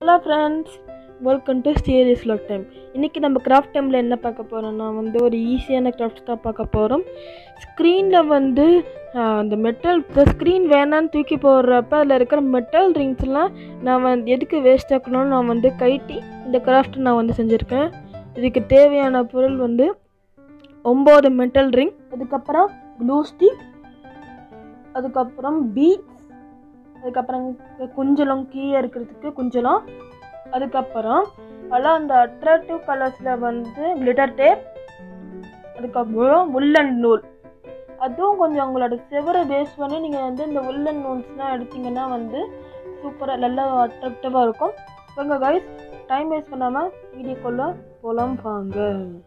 hello friends welcome to serious log time இன்றைக்கி நம்ம craft டைமில் என்ன பார்க்க போகிறோம்னா வந்து ஒரு ஈஸியான கிராஃப்ட் தான் பார்க்க போகிறோம் ஸ்க்ரீனில் வந்து ஆஹ், அந்த மெட்டல் ஸ்க்ரீன் வேணான்னு தூக்கி போடுறப்ப அதில் இருக்கிற மெட்டல் ரிங்ஸ்லாம் நான் வந்து எதுக்கு வேஸ்ட் ஆக்கணும்னு நான் வந்து கைட்டி இந்த கிராஃப்ட் நான் வந்து செஞ்சுருக்கேன் இதுக்கு தேவையான பொருள் வந்து ஒம்பது மெட்டல் ரிங் அதுக்கப்புறம் க்ளூ ஸ்டிக் அதுக்கப்புறம் பீட்ஸ் அதுக்கப்புறம் குஞ்சலம் கீழே இருக்கிறதுக்கு குஞ்சலம் அதுக்கப்புறம் அதெல்லாம் அந்த அட்ராக்டிவ் கலர்ஸில் வந்து கிளிட்டர் டேப் அதுக்கப்புறம் உள்ளன் நூல் அதுவும் கொஞ்சம் உங்களோட செவரை பேஸ் பண்ணி நீங்கள் வந்து இந்த உள்ளன் நூல்ஸ்லாம் எடுத்தீங்கன்னா வந்து சூப்பராக நல்லா அட்ராக்டிவாக இருக்கும் வாங்க கைஸ் டைம் வேஸ்ட் பண்ணாமல் வீடியோக்குள்ளே போகலாம் வாங்க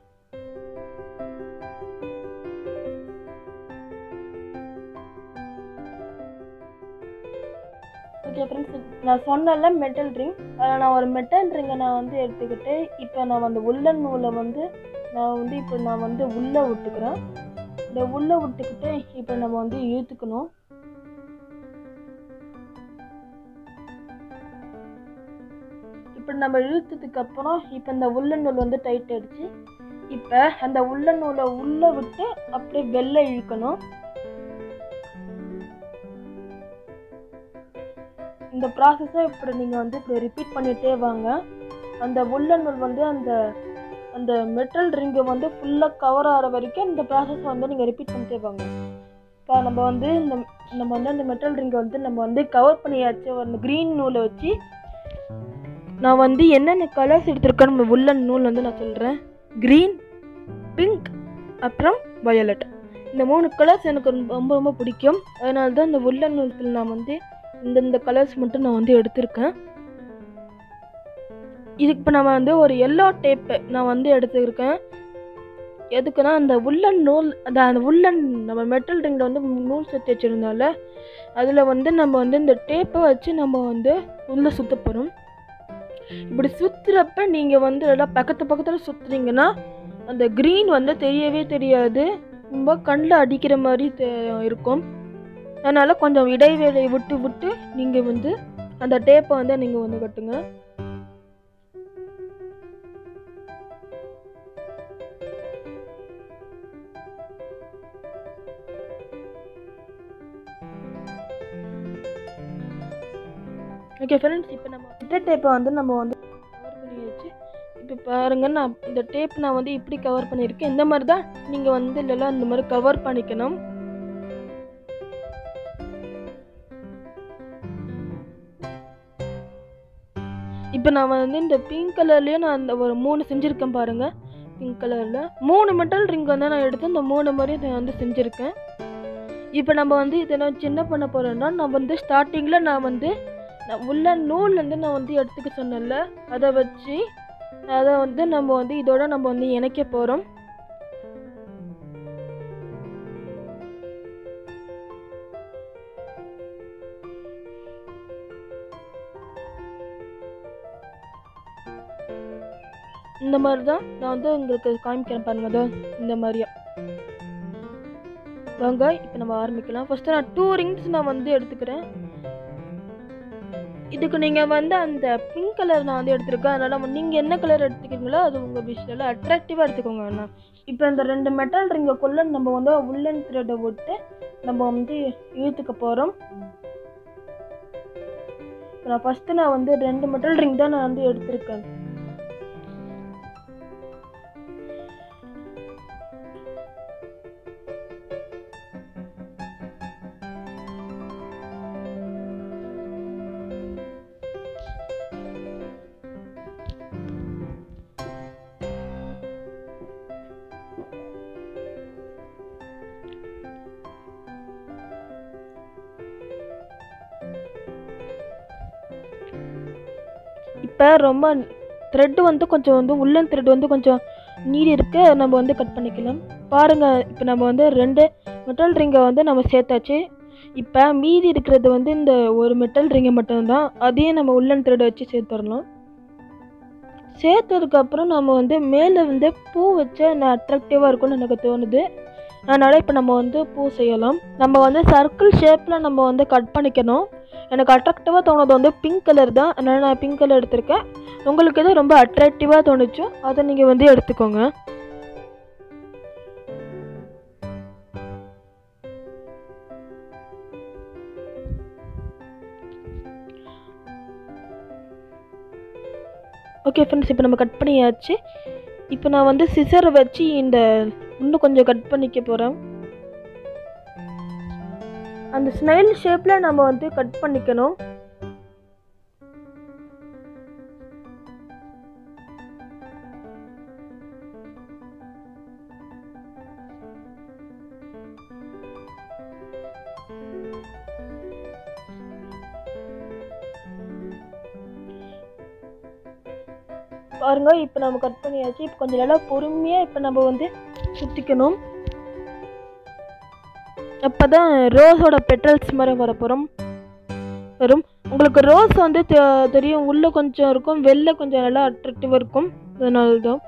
ஓகே ஃப்ரெண்ட்ஸ் நான் சொன்னல மெட்டல் ரிங் அதில் நான் ஒரு மெட்டல் ரிங்கை நான் வந்து எடுத்துக்கிட்டு இப்போ நான் அந்த உள்ளன் நூலை வந்து நான் வந்து இப்போ நான் வந்து உள்ளே விட்டுக்கிறேன் இந்த உள்ளே விட்டுக்கிட்டு இப்போ நம்ம வந்து இழுத்துக்கணும் இப்போ நம்ம இழுத்ததுக்கு அப்புறம் இப்போ இந்த உள்ளன் நூல் வந்து டைட் ஆயிடுச்சு இப்போ அந்த உள்ளன் நூலை உள்ளே விட்டு அப்படியே வெளில இழுக்கணும் இந்த ப்ராசஸை இப்படி நீங்கள் வந்து இப்படி ரிப்பீட் பண்ணிகிட்டே வாங்க அந்த உள்ளன் நூல் வந்து அந்த அந்த மெட்டல் ரிங்கு வந்து ஃபுல்லாக கவர் ஆகிற வரைக்கும் இந்த ப்ராசஸ் வந்து நீங்கள் ரிப்பீட் பண்ணிட்டே வாங்க இப்போ நம்ம வந்து இந்த நம்ம வந்து அந்த மெட்டல் ரிங்கை வந்து நம்ம வந்து கவர் பண்ணியாச்சு அந்த க்ரீன் நூலை வச்சு நான் வந்து என்னென்ன கலர்ஸ் எடுத்திருக்கேன் நம்ம உள்ளன் நூல் வந்து நான் சொல்கிறேன் க்ரீன் பிங்க் அப்புறம் வயலட் இந்த மூணு கலர்ஸ் எனக்கு ரொம்ப ரொம்ப ரொம்ப பிடிக்கும் அதனால தான் இந்த உள்ளன் நூல்கள் நான் வந்து இந்தந்த கலர்ஸ் மட்டும் நான் வந்து எடுத்திருக்கேன் இதுக்கு இப்போ நம்ம வந்து ஒரு எல்லோ டேப்பு நான் வந்து எடுத்துருக்கேன் எதுக்குன்னா அந்த உள்ளன் நூல் அந்த அந்த உள்ளன் நம்ம மெட்டல் ரிங்கில் வந்து நூல் சுற்றி வச்சுருந்தோம்ல அதில் வந்து நம்ம வந்து இந்த டேப்பை வச்சு நம்ம வந்து உள்ளே சுத்த போகிறோம் இப்படி சுற்றுறப்ப நீங்கள் வந்து எல்லாம் பக்கத்து பக்கத்தில் சுற்றுறீங்கன்னா அந்த க்ரீன் வந்து தெரியவே தெரியாது ரொம்ப கண்ணில் அடிக்கிற மாதிரி தெ- இருக்கும் அதனால் கொஞ்சம் இடைவேளை விட்டு விட்டு நீங்கள் வந்து அந்த டேப்பை வந்து நீங்கள் வந்து கட்டுங்க ஓகே ஃப்ரெண்ட்ஸ் இப்போ நம்ம இந்த டேப்பை வந்து நம்ம வந்து கவர் பண்ணியாச்சு இப்போ பாருங்க நான் இந்த டேப் நான் வந்து இப்படி கவர் பண்ணியிருக்கேன் இந்த மாதிரி தான் நீங்கள் வந்து இல்லைல்ல இந்த மாதிரி கவர் பண்ணிக்கணும் இப்போ நான் வந்து இந்த பிங்க் கலர்லேயே நான் அந்த ஒரு மூணு செஞ்சுருக்கேன் பாருங்க பிங்க் கலரில் மூணு மெட்டல் ரிங் வந்து நான் எடுத்து இந்த மூணு மாதிரி இதை வந்து செஞ்சுருக்கேன் இப்போ நம்ம வந்து இதை நான் சின்ன பண்ண போகிறோன்னா நான் வந்து ஸ்டார்டிங்கில் நான் வந்து நான் உள்ள நூல் வந்து நான் வந்து எடுத்துக்க சொன்னேன்ல அதை வச்சு அதை வந்து நம்ம வந்து இதோட நம்ம வந்து இணைக்க போகிறோம் இந்த மாதிரி தான் நான் வந்து உங்களுக்கு காமிக்கிறேன் பாருங்க அதோ இந்த மாதிரியா வாங்க இப்போ நம்ம ஆரம்பிக்கலாம் ஃபஸ்ட்டு நான் டூ ரிங்ஸ் நான் வந்து எடுத்துக்கிறேன் இதுக்கு நீங்கள் வந்து அந்த பிங்க் கலர் நான் வந்து எடுத்திருக்கேன் அதனால் நீங்கள் என்ன கலர் எடுத்துக்கிறீங்களோ அது உங்கள் விஷயம் அட்ராக்டிவாக எடுத்துக்கோங்க அண்ணா இப்போ இந்த ரெண்டு மெட்டல் ரிங்குக்குள்ளே நம்ம வந்து உள்ளன் த்ரெட்டை விட்டு நம்ம வந்து இழுத்துக்க போகிறோம் நான் ஃபஸ்ட்டு நான் வந்து ரெண்டு மெட்டல் ரிங் தான் நான் வந்து எடுத்திருக்கேன் இப்போ ரொம்ப த்ரெட்டு வந்து கொஞ்சம் வந்து உள்ளன் த்ரெட் வந்து கொஞ்சம் நீடி இருக்கு அதை நம்ம வந்து கட் பண்ணிக்கலாம் பாருங்கள் இப்போ நம்ம வந்து ரெண்டு மெட்டல் ரிங்கை வந்து நம்ம சேர்த்தாச்சு இப்போ மீதி இருக்கிறது வந்து இந்த ஒரு மெட்டல் ரிங்கை மட்டும்தான் அதையும் நம்ம உள்ளன் த்ரெட் வச்சு சேர்த்துடலாம் சேர்த்ததுக்கப்புறம் நம்ம வந்து மேலே வந்து பூ வச்சா நான் அட்ராக்டிவாக இருக்கும்னு எனக்கு தோணுது அதனால் இப்போ நம்ம வந்து பூ செய்யலாம் நம்ம வந்து சர்க்கிள் ஷேப்பில் நம்ம வந்து கட் பண்ணிக்கணும் எனக்கு அட்ராக்டிவாக தோணுது வந்து பிங்க் கலர் தான் அதனால் நான் பிங்க் கலர் எடுத்திருக்கேன் உங்களுக்கு எது ரொம்ப அட்ராக்டிவாக தோணுச்சோ அதை நீங்கள் வந்து எடுத்துக்கோங்க ஓகே ஃப்ரெண்ட்ஸ் இப்போ நம்ம கட் பண்ணியாச்சு இப்போ நான் வந்து சிசரை வச்சு இந்த இன்னும் கொஞ்சம் கட் பண்ணிக்க போகிறேன் அந்த ஸ்னைல் ஷேப்பில் நம்ம வந்து கட் பண்ணிக்கணும் பாருங்க இப்போ நம்ம கட் பண்ணியாச்சு இப்போ கொஞ்சம் நல்லா பொறுமையாக இப்போ நம்ம வந்து சுற்றிக்கணும் அப்போ தான் ரோஸோட பெட்டல்ஸ் மாதிரி வர போகிறோம் வரும் உங்களுக்கு ரோஸ் வந்து தெ- தெரியும் உள்ளே கொஞ்சம் இருக்கும் வெளில கொஞ்சம் நல்லா அட்ராக்டிவாக இருக்கும் அதனால தான்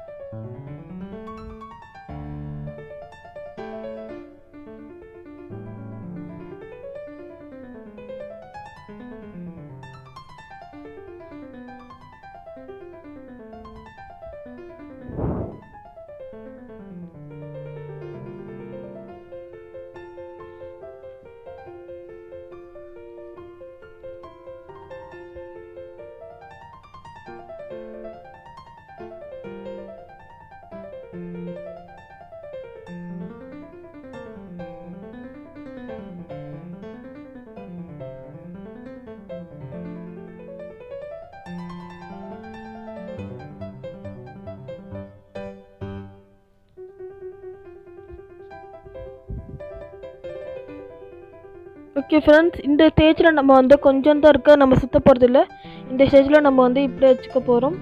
ஓகே ஃப்ரெண்ட்ஸ் இந்த ஸ்டேஜில் நம்ம வந்து கொஞ்சம் தான் இருக்க நம்ம சுத்த போகிறது இல்லை இந்த ஸ்டேஜில் நம்ம வந்து இப்படி வச்சுக்க போகிறோம்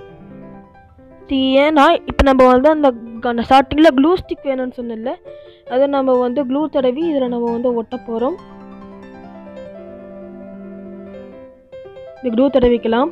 ஏன்னா இப்போ நம்ம வந்து அந்த அந்த ஸ்டார்டிங்கில் க்ளூ ஸ்டிக் வேணும்னு சொன்னல அதை நம்ம வந்து க்ளூ தடவி இதில் நம்ம வந்து ஒட்ட போகிறோம் இந்த க்ளூ தடவிக்கலாம்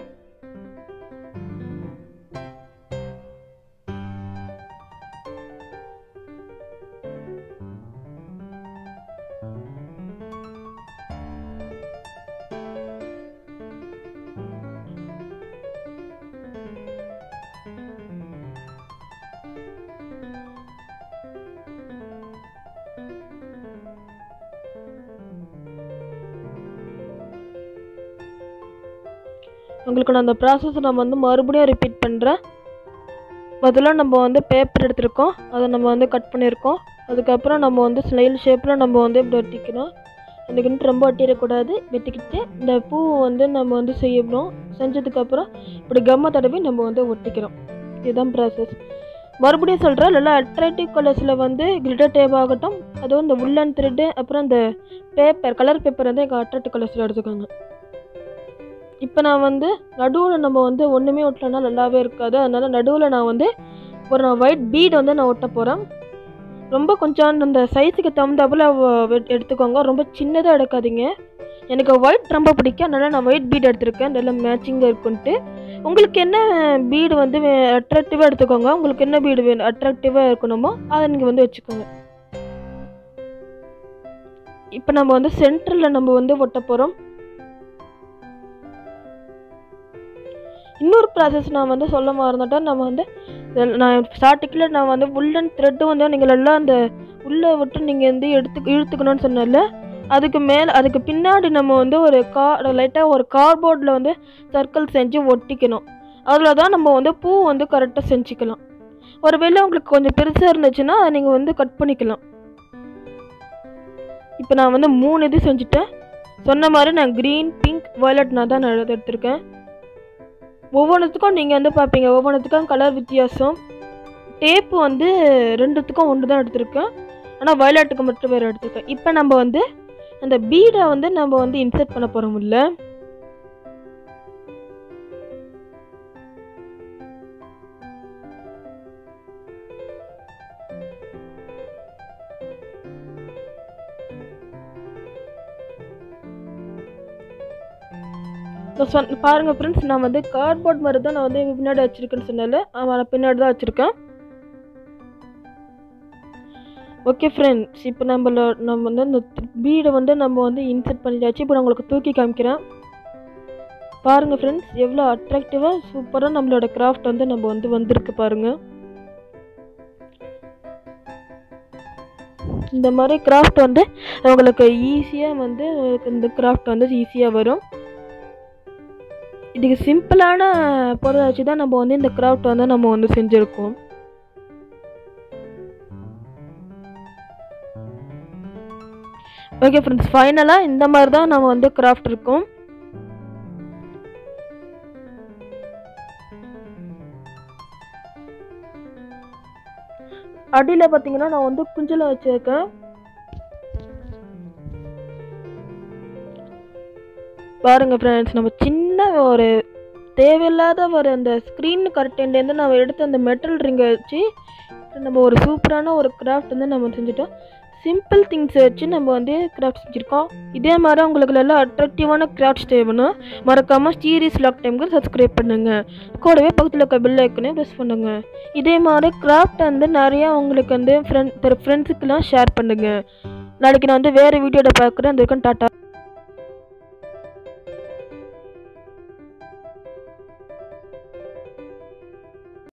உங்களுக்கு நான் அந்த ப்ராசஸ் நம்ம வந்து மறுபடியும் ரிப்பீட் பண்ணுறேன் முதல்ல நம்ம வந்து பேப்பர் எடுத்திருக்கோம் அதை நம்ம வந்து கட் பண்ணியிருக்கோம் அதுக்கப்புறம் நம்ம வந்து ஸ்லைல் ஷேப்பில் நம்ம வந்து இப்படி ஒட்டிக்கணும் இந்த கிணத்து ரொம்ப ஒட்டிடக்கூடாது வெட்டிக்கிட்டு இந்த பூ வந்து நம்ம வந்து செய்யணும் செஞ்சதுக்கப்புறம் இப்படி கம்மை தடவி நம்ம வந்து ஒட்டிக்கிறோம் இதுதான் ப்ராசஸ் மறுபடியும் சொல்கிறேன் நல்லா அட்ராக்டிவ் கலர்ஸில் வந்து கிளிட்டர் டேப் ஆகட்டும் அதுவும் இந்த உள்ளன் த்ரெட்டு அப்புறம் இந்த பேப்பர் கலர் பேப்பர் வந்து எங்கள் அட்ராக்டிவ் கலர்ஸில் எடுத்துக்கோங்க இப்போ நான் வந்து நடுவில் நம்ம வந்து ஒன்றுமே ஒட்டலைன்னா நல்லாவே இருக்காது அதனால நடுவில் நான் வந்து ஒரு நான் ஒயிட் பீட் வந்து நான் ஒட்ட போகிறேன் ரொம்ப கொஞ்சம் அந்த சைஸுக்கு தகுந்தாப்புல வ- வெ- எடுத்துக்கோங்க ரொம்ப சின்னதாக எடுக்காதீங்க எனக்கு ஒயிட் ரொம்ப பிடிக்கும் அதனால் நான் ஒயிட் பீட் எடுத்திருக்கேன் நல்லா மேட்சிங்காக இருக்குன்ட்டு உங்களுக்கு என்ன பீடு வந்து அட்ராக்டிவாக எடுத்துக்கோங்க உங்களுக்கு என்ன பீடு வேணும் அட்ராக்டிவாக இருக்கணுமோ அதை நீங்கள் வந்து வச்சுக்கோங்க இப்போ நம்ம வந்து சென்டரில் நம்ம வந்து ஒட்ட போகிறோம் இன்னொரு ப்ராசஸ் நான் வந்து சொல்ல மறந்துட்டேன் நம்ம வந்து இதில் நான் ஸ்டார்டிங்கில் நான் வந்து உள்ளன் த்ரெட்டு வந்து நீங்கள் எல்லாம் அந்த உள்ளே விட்டு நீங்கள் வந்து எடுத்து இழுத்துக்கணும்னு சொன்னல அதுக்கு மேலே அதுக்கு பின்னாடி நம்ம வந்து ஒரு கா லைட்டாக ஒரு கார்போர்டில் வந்து சர்க்கிள் செஞ்சு ஒட்டிக்கணும் அதில் தான் நம்ம வந்து பூ வந்து கரெக்டாக செஞ்சுக்கலாம் ஒருவேளை உங்களுக்கு கொஞ்சம் பெருசாக இருந்துச்சுன்னா அதை நீங்கள் வந்து கட் பண்ணிக்கலாம் இப்போ நான் வந்து மூணு இது செஞ்சுட்டேன் சொன்ன மாதிரி நான் க்ரீன் பிங்க் வயலட் நான் தான் நான் எடுத்திருக்கேன் ஒவ்வொன்றுத்துக்கும் நீங்கள் வந்து பார்ப்பீங்க ஒவ்வொன்றுத்துக்கும் கலர் வித்தியாசம் டேப்பு வந்து ரெண்டுத்துக்கும் ஒன்று தான் எடுத்திருக்கேன் ஆனால் வயலாட்டுக்கு மட்டும் வேறு எடுத்திருக்கேன் இப்போ நம்ம வந்து அந்த பீடை வந்து நம்ம வந்து இன்சர்ட் பண்ண போகிறோம் உள்ள நான் சொன்ன பாருங்கள் ஃப்ரெண்ட்ஸ் நான் வந்து கார்ட்போர்ட் மாதிரி தான் நான் வந்து பின்னாடி வச்சுருக்கேன்னு சொன்னால அவன் நான் பின்னாடி தான் வச்சுருக்கேன் ஓகே ஃப்ரெண்ட்ஸ் இப்போ நம்மள நம்ம வந்து இந்த பீடை வந்து நம்ம வந்து இன்சர்ட் பண்ணிட்டாச்சு இப்போ நான் உங்களுக்கு தூக்கி காமிக்கிறேன் பாருங்கள் ஃப்ரெண்ட்ஸ் எவ்வளோ அட்ராக்டிவாக சூப்பராக நம்மளோட கிராஃப்ட் வந்து நம்ம வந்து வந்திருக்கு பாருங்கள் இந்த மாதிரி கிராஃப்ட் வந்து உங்களுக்கு ஈஸியாக வந்து உங்களுக்கு இந்த கிராஃப்ட் வந்து ஈஸியாக வரும் இதுக்கு சிம்பிளான பொருளை வச்சு தான் நம்ம வந்து இந்த கிராஃப்ட் வந்து நம்ம வந்து செஞ்சுருக்கோம் ஓகே ஃப்ரெண்ட்ஸ் ஃபைனலாக இந்த மாதிரி தான் நம்ம வந்து கிராஃப்ட் இருக்கும் அடியில் பார்த்தீங்கன்னா நான் வந்து குஞ்சலை வச்சுருக்கேன் பாருங்கள் ஃப்ரெண்ட்ஸ் நம்ம சின்ன ஒரு தேவையில்லாத ஒரு அந்த ஸ்க்ரீன் கர்டன்லேருந்து நம்ம எடுத்து அந்த மெட்டல் ரிங்கை வச்சு நம்ம ஒரு சூப்பரான ஒரு கிராஃப்ட் வந்து நம்ம செஞ்சுட்டோம் சிம்பிள் திங்ஸ் வச்சு நம்ம வந்து கிராஃப்ட் செஞ்சுருக்கோம் இதே மாதிரி உங்களுக்கு நல்லா அட்ராக்டிவான கிராஃப்ட்ஸ் தேவைன்னா மறக்காமல் சீரியஸ் லாக் டைமுக்கு சப்ஸ்கிரைப் பண்ணுங்கள் கூடவே பக்கத்தில் இருக்க பெல் ஐக்கனே ப்ரெஸ் பண்ணுங்கள் இதே மாதிரி கிராஃப்ட் வந்து நிறையா உங்களுக்கு வந்து ஃப்ரெண்ட் ஃப்ரெண்ட்ஸுக்கெல்லாம் ஷேர் பண்ணுங்கள் நாளைக்கு நான் வந்து வேறு வீடியோட பார்க்குறேன் அந்த வரைக்கும் டாட்டா